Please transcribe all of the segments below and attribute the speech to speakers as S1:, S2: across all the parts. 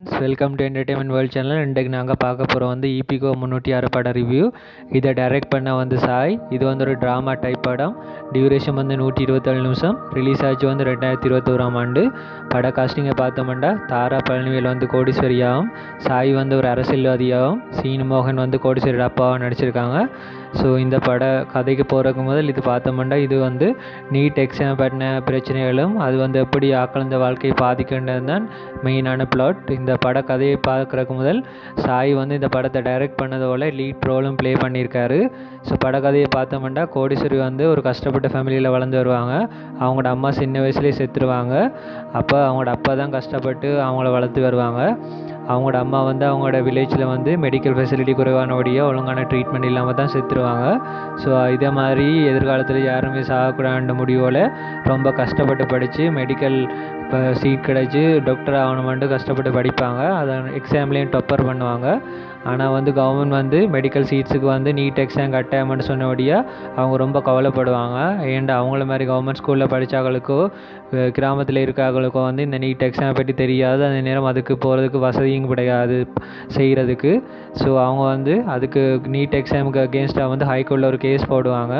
S1: welcome to entertainment world channel இன்றைக்கு நாங்கள் பார்க்க போகிறோம் வந்து ஈபிகோ முந்நூற்றி ஆறு பட ரிவ்யூ இதை டைரக்ட் பண்ண வந்து சாய் இது வந்து ஒரு ட்ராமா டைப் படம் டியூரேஷன் வந்து நூற்றி இருபத்தேழு நிமிஷம் ரிலீஸ் ஆச்சு வந்து ரெண்டாயிரத்தி இருபத்தோராம் ஆண்டு பட காஸ்டிங்கை பார்த்தோம்னா தாரா பழனிவேல் வந்து கோடீஸ்வரியாகவும் சாய் வந்து ஒரு அரசியல்வாதியாகவும் சீனு மோகன் வந்து கோடீஸ்வரி அப்பாவும் நடிச்சிருக்காங்க ஸோ இந்த பட கதைக்கு போகிறதுக்கு முதல் இது பார்த்தோம்னா இது வந்து நீட் எக்ஸாம் பற்றின பிரச்சனைகளும் அது வந்து எப்படி ஆக்கள் இந்த வாழ்க்கையை பாதிக்கின்றது தான் மெயினான பிளாட் இந்த பட கதையை பார்க்குறக்கு முதல் சாய் வந்து இந்த படத்தை டைரக்ட் பண்ணதோட லீட் ரோலும் ப்ளே பண்ணியிருக்காரு ஸோ படக்கதையை பார்த்தோம்னா கோடீஸ்வரி வந்து ஒரு கஷ்டப்பட்ட ஃபேமிலியில் வளர்ந்து வருவாங்க அவங்களோட அம்மா சின்ன வயசுலேயே செத்துருவாங்க அப்போ அவங்களோட அப்பா தான் கஷ்டப்பட்டு அவங்கள வளர்த்து வருவாங்க அவங்களோட அம்மா வந்து அவங்களோட வில்லேஜில் வந்து மெடிக்கல் ஃபெசிலிட்டி குறைவானபடியாக ஒழுங்கான ட்ரீட்மெண்ட் இல்லாமல் தான் செத்துருவாங்க ஸோ இதே மாதிரி எதிர்காலத்தில் யாருமே சாகக்கூடாதுன்ற முடிவோல் ரொம்ப கஷ்டப்பட்டு படித்து மெடிக்கல் இப்போ சீட் கிடச்சி டாக்டர் ஆகணுமென்ட்டு கஷ்டப்பட்டு படிப்பாங்க அதை எக்ஸாம்லேயும் டொப்பர் பண்ணுவாங்க ஆனால் வந்து கவர்மெண்ட் வந்து மெடிக்கல் சீட்ஸுக்கு வந்து நீட் எக்ஸாம் கட்டாயம்னு சொன்னபடியாக அவங்க ரொம்ப கவலைப்படுவாங்க ஏன்டா அவங்கள மாதிரி கவர்மெண்ட் ஸ்கூலில் படித்தாங்களுக்கோ கிராமத்தில் இருக்காங்களுக்கோ வந்து இந்த நீட் எக்ஸாம் பற்றி தெரியாது அந்த நேரம் அதுக்கு போகிறதுக்கு வசதியும் கிடையாது செய்கிறதுக்கு ஸோ அவங்க வந்து அதுக்கு நீட் எக்ஸாமுக்கு அகேன்ஸ்டாக வந்து ஹைகோர்ட்டில் ஒரு கேஸ் போடுவாங்க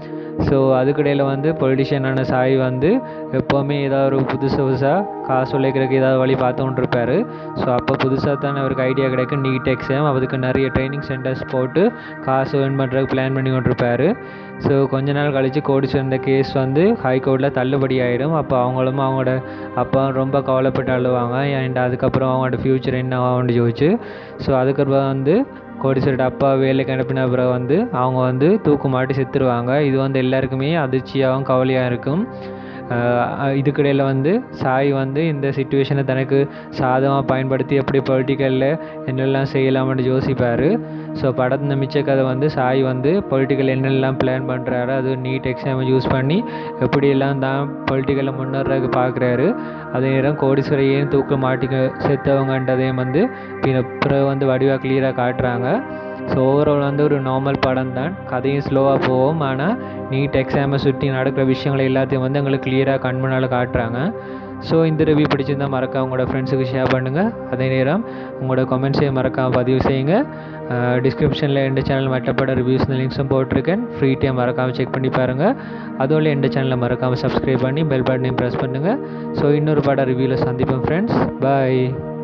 S1: ஸோ அதுக்கிடையில் வந்து பொலிட்டிஷியனான சாய் வந்து எப்போவுமே ஏதாவது ஒரு புதுசு புதுசாக காசு உழைக்கிறதுக்கு ஏதாவது வழி பார்த்துட்டு இருப்பார் ஸோ அப்போ புதுசாக தான் அவருக்கு ஐடியா கிடைக்கும் நீட் எக்ஸாம் அதுக்கு நிறைய ட்ரைனிங் சென்டர்ஸ் போட்டு காசு ஏர்ன் பண்ணுறதுக்கு பிளான் பண்ணி கொண்டிருப்பார் ஸோ கொஞ்ச நாள் கழித்து கோடிச்சு வந்த கேஸ் வந்து ஹைகோர்ட்டில் தள்ளுபடி ஆயிடும் அப்போ அவங்களும் அவங்களோட அப்பா ரொம்ப கவலைப்பட்டு அழுவாங்க அண்ட் அதுக்கப்புறம் அவங்களோட ஃப்யூச்சர் என்ன ஆகும்னு யோசிச்சு ஸோ அதுக்கப்புறம் வந்து கோடீஸ்வரோட அப்பா வேலைக்கு அனுப்பின பிறகு வந்து அவங்க வந்து தூக்கு மாட்டி செத்துருவாங்க இது வந்து எல்லாருக்குமே அதிர்ச்சியாகவும் கவலையாக இருக்கும் இதுக்கிடையில் வந்து சாய் வந்து இந்த சுச்சுவேஷனை தனக்கு சாதகமாக பயன்படுத்தி எப்படி பொலிட்டிக்கலில் என்னெல்லாம் செய்யலாம்னு யோசிப்பார் ஸோ படத்தின் மிச்ச கதை வந்து சாய் வந்து பொலிட்டிக்கல் என்னெல்லாம் பிளான் பண்ணுறாரு அது நீட் எக்ஸாமை யூஸ் பண்ணி எப்படியெல்லாம் தான் பொலிட்டிக்கலில் முன்னேறதுக்கு பார்க்குறாரு அதே நேரம் கோடீஸ்வரையும் தூக்க மாட்டிக்க செத்தவங்கன்றதையும் வந்து பிறகு வந்து வடிவாக கிளியராக காட்டுறாங்க ஸோ ஓவரால் வந்து ஒரு நார்மல் படம் தான் கதையும் ஸ்லோவாக போகும் ஆனால் நீட் எக்ஸாமை சுற்றி நடக்கிற விஷயங்களை எல்லாத்தையும் வந்து எங்களுக்கு கிளியராக கண் முன்னால் காட்டுறாங்க ஸோ இந்த ரிவ்யூ பிடிச்சிருந்தால் மறக்காம உங்களோட ஃப்ரெண்ட்ஸுக்கு ஷேர் பண்ணுங்கள் அதே நேரம் உங்களோட கமெண்ட்ஸையும் மறக்காமல் பதிவு செய்யுங்க டிஸ்கிரிப்ஷனில் எந்த சேனல் மற்றப்பட ரிவ்யூஸ் லிங்க்ஸும் போட்டிருக்கேன் ஃப்ரீ டைம் மறக்காமல் செக் பண்ணி பாருங்கள் அதோட எந்த சேனலை மறக்காமல் சப்ஸ்கிரைப் பண்ணி பெல் பட்டனையும் ப்ரெஸ் பண்ணுங்கள் ஸோ இன்னொரு படம் ரிவ்யூவில் சந்திப்போம் ஃப்ரெண்ட்ஸ் பாய்